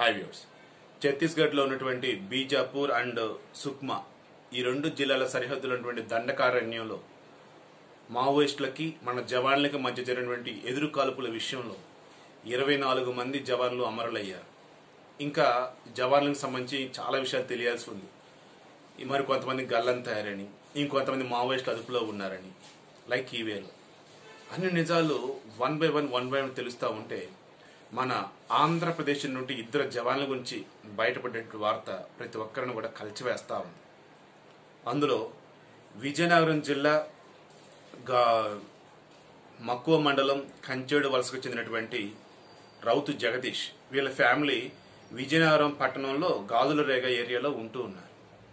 hi views ఛత్తీస్గఢ్లో ఉన్నటువంటి Bijapur and Sukma ఈ రెండు జిల్లాల సరిహద్దులో ఉన్నటువంటి దండకారణ్యంలో మావోయిస్టులకి మన జవాన్లకి మధ్య జరిగినటువంటి ఎదురు కాల్పుల విషయంలో ఇరవై నాలుగు మంది జవాన్లు అమరులయ్యారు ఇంకా జవాన్లకు సంబంధించి చాలా విషయాలు తెలియాల్సి ఉంది ఈ మరి కొంతమంది గల్లం తయారని ఇంకొంతమంది మావోయిస్టులు అదుపులో ఉన్నారని లైక్ ఈ వేలో అన్ని నిజాలు one by one one by one తెలుస్తూ ఉంటే మన ఆంధ్రప్రదేశ్ నుండి ఇద్దరు జవాన్ల గురించి బయటపడినటువంటి వార్త ప్రతి ఒక్కరిని కూడా కలిచివేస్తూ ఉంది అందులో విజయనగరం జిల్లా గా మక్కువ మండలం కంచేడు వలసకు చెందినటువంటి రౌతు జగదీష్ వీళ్ళ ఫ్యామిలీ విజయనగరం పట్టణంలో గాజుల రేగ ఏరియాలో ఉంటూ ఉన్నారు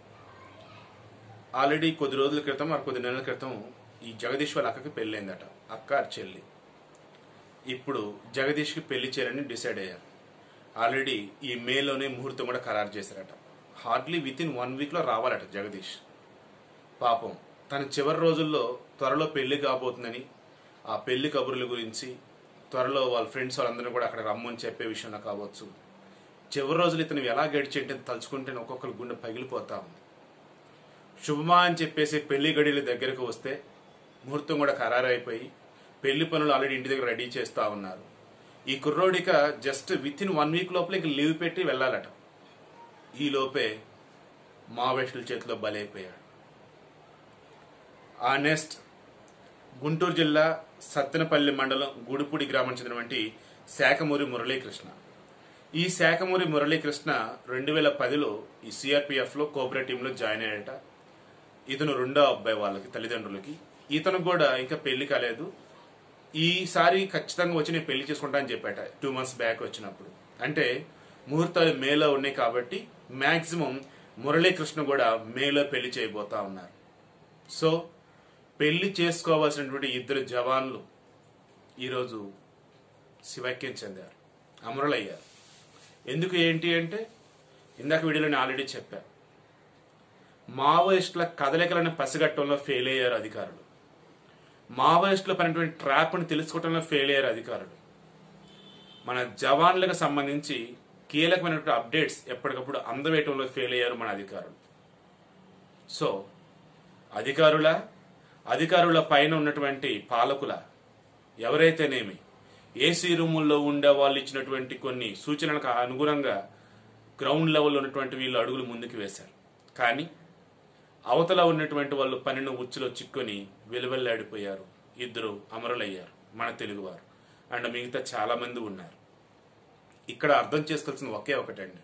ఆల్రెడీ కొద్ది రోజుల క్రితం మరి కొద్ది నెలల క్రితం ఈ జగదీష్ వాళ్ళ అక్కకి పెళ్ళైందట అక్క చెల్లి ఇప్పుడు జగదీష్కి పెళ్లి చేయాలని డిసైడ్ అయ్యారు ఆల్రెడీ ఈ మేలోనే ముహూర్తం కూడా ఖరారు చేశారట హార్డ్లీ విత్ ఇన్ వన్ వీక్లో రావాలట జగదీష్ పాపం తన చివరి రోజుల్లో త్వరలో పెళ్లి కాబోతుందని ఆ పెళ్లి కబుర్ల గురించి త్వరలో వాళ్ళ ఫ్రెండ్స్ వాళ్ళందరూ కూడా అక్కడ రమ్మని చెప్పే విషయంలో కావచ్చు చివరి రోజులు ఇతను ఎలా గడిచేంటే తలుచుకుంటే ఒక్కొక్కరు గుండె పగిలిపోతా ఉంది శుభమా అని చెప్పేసి పెళ్లి గడియల దగ్గరకు వస్తే ముహూర్తం కూడా ఖరారైపోయి పెళ్లి పనులు ఆల్రెడీ ఇంటి దగ్గర రెడీ చేస్తా ఉన్నారు ఈ కుర్రోడిక just with in one week లోపల ఇంక లీవ్ పెట్టి వెళ్ళాలట ఈ లోపే మావోయిస్టుల చేతిలో బలైపోయాడు ఆ నెక్స్ట్ గుంటూరు జిల్లా సత్తెనపల్లి మండలం గుడిపూడి గ్రామం చెందినటువంటి శాఖమూరి మురళీకృష్ణ ఈ శాఖమూరి మురళీకృష్ణ రెండు వేల పదిలో ఈ సిఆర్పిఎఫ్లో కోఆపరేటివ్ టీంలో జాయిన్ అయ్యాడట ఇతను రెండో అబ్బాయి వాళ్ళకి తల్లిదండ్రులకి ఇతను కూడా ఇంకా పెళ్లి కాలేదు ఈసారి ఖచ్చితంగా వచ్చి నేను పెళ్లి చేసుకుంటా అని చెప్పాట టూ మంత్స్ బ్యాక్ వచ్చినప్పుడు అంటే ముహూర్తాలు మేలో ఉన్నాయి కాబట్టి మాక్సిమం మురళీకృష్ణ కూడా మేలో పెళ్లి చేయబోతా ఉన్నారు సో పెళ్లి చేసుకోవాల్సినటువంటి ఇద్దరు జవాన్లు ఈరోజు శివైక్యం చెందారు అమరులయ్యారు ఎందుకు ఏంటి అంటే ఇందాక వీడియోలో నేను ఆల్రెడీ చెప్పా మావోయిస్టుల కదలికలను పసిగట్టడంలో ఫెయిల్ అయ్యారు అధికారులు మావోయిస్టులు పడినటువంటి ట్రాప్ను తెలుసుకోవడంలో ఫెయిల్ అయ్యారు అధికారులు మన జవాన్లకు సంబంధించి కీలకమైనటువంటి అప్డేట్స్ ఎప్పటికప్పుడు అందవేయటంలో ఫెయిల్ అయ్యారు మన అధికారులు సో అధికారుల అధికారుల పైన ఉన్నటువంటి పాలకుల ఎవరైతేనేమి ఏసీ రూముల్లో ఉండే వాళ్ళు ఇచ్చినటువంటి కొన్ని సూచనలకు అనుగుణంగా గ్రౌండ్ లెవెల్లో ఉన్నటువంటి వీళ్ళు అడుగులు ముందుకు వేశారు కానీ అవతల ఉన్నటువంటి వాళ్ళు పన్నెండు ఉచ్చులో చిక్కుని వెలువెల్లాడిపోయారు ఇద్దరు అమరులయ్యారు మన తెలుగువారు అండ్ మిగతా చాలా మంది ఉన్నారు ఇక్కడ అర్థం చేసుకోవాల్సిన ఒకే ఒకటండి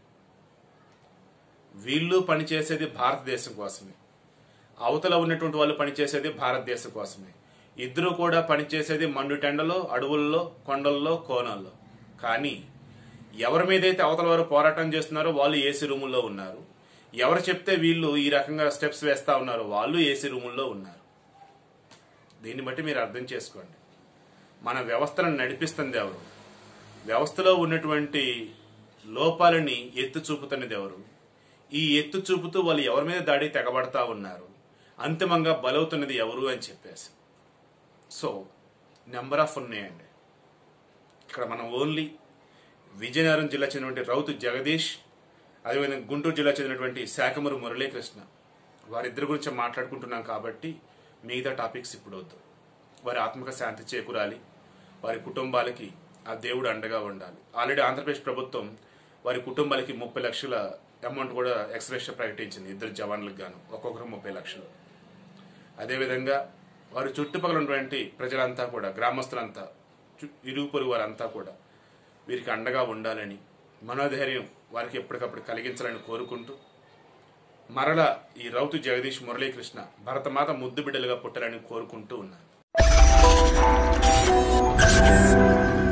వీళ్ళు పనిచేసేది భారతదేశం కోసమే అవతల ఉన్నటువంటి వాళ్ళు పనిచేసేది భారతదేశం కోసమే ఇద్దరు కూడా పనిచేసేది మండుటెండలో అడవుల్లో కొండల్లో కోనల్లో కానీ ఎవరి మీదైతే అవతల వారు పోరాటం చేస్తున్నారో వాళ్ళు ఏసీ రూముల్లో ఉన్నారు ఎవరు చెప్తే వీళ్ళు ఈ రకంగా స్టెప్స్ వేస్తా ఉన్నారు వాళ్ళు ఏసీ రూముల్లో ఉన్నారు దీన్ని బట్టి మీరు అర్థం చేసుకోండి మన వ్యవస్థలను నడిపిస్తుంది ఎవరు వ్యవస్థలో ఉన్నటువంటి లోపాలని ఎత్తు చూపుతున్నది ఎవరు ఈ ఎత్తు చూపుతూ వాళ్ళు ఎవరి మీద దాడి తెగబడతా ఉన్నారు అంతిమంగా బలవుతున్నది ఎవరు అని చెప్పేసి సో నెంబర్ ఆఫ్ ఉన్నాయండి ఇక్కడ మనం ఓన్లీ విజయనగరం జిల్లా చెందినటువంటి రౌతు జగదీష్ అదేవిధంగా గుంటూరు జిల్లా చెందినటువంటి శాఖమూరు మురళీకృష్ణ వారిద్దరి గురించి మాట్లాడుకుంటున్నాం కాబట్టి మిగతా టాపిక్స్ ఇప్పుడు వద్దు వారి ఆత్మక శాంతి చేకూరాలి వారి కుటుంబాలకి ఆ దేవుడు అండగా ఉండాలి ఆల్రెడీ ఆంధ్రప్రదేశ్ ప్రభుత్వం వారి కుటుంబాలకి ముప్పై లక్షల అమౌంట్ కూడా ఎక్స్ప్రెషన్ ప్రకటించింది ఇద్దరు జవాన్లకు గాను ఒక్కొక్కరు ముప్పై లక్షలు అదేవిధంగా వారి చుట్టుపక్కల ఉన్నటువంటి ప్రజలంతా కూడా గ్రామస్తులంతా చు- ఇరుగు పొరుగు వారంతా కూడా వీరికి అండగా ఉండాలని మనోధైర్యం వారికి ఎప్పటికప్పుడు కలిగించాలని కోరుకుంటూ మరల ఈ రౌతు జగదీష్ మురళీకృష్ణ భరతమాత ముద్దు బిడ్డలుగా పుట్టాలని కోరుకుంటూ ఉన్నాను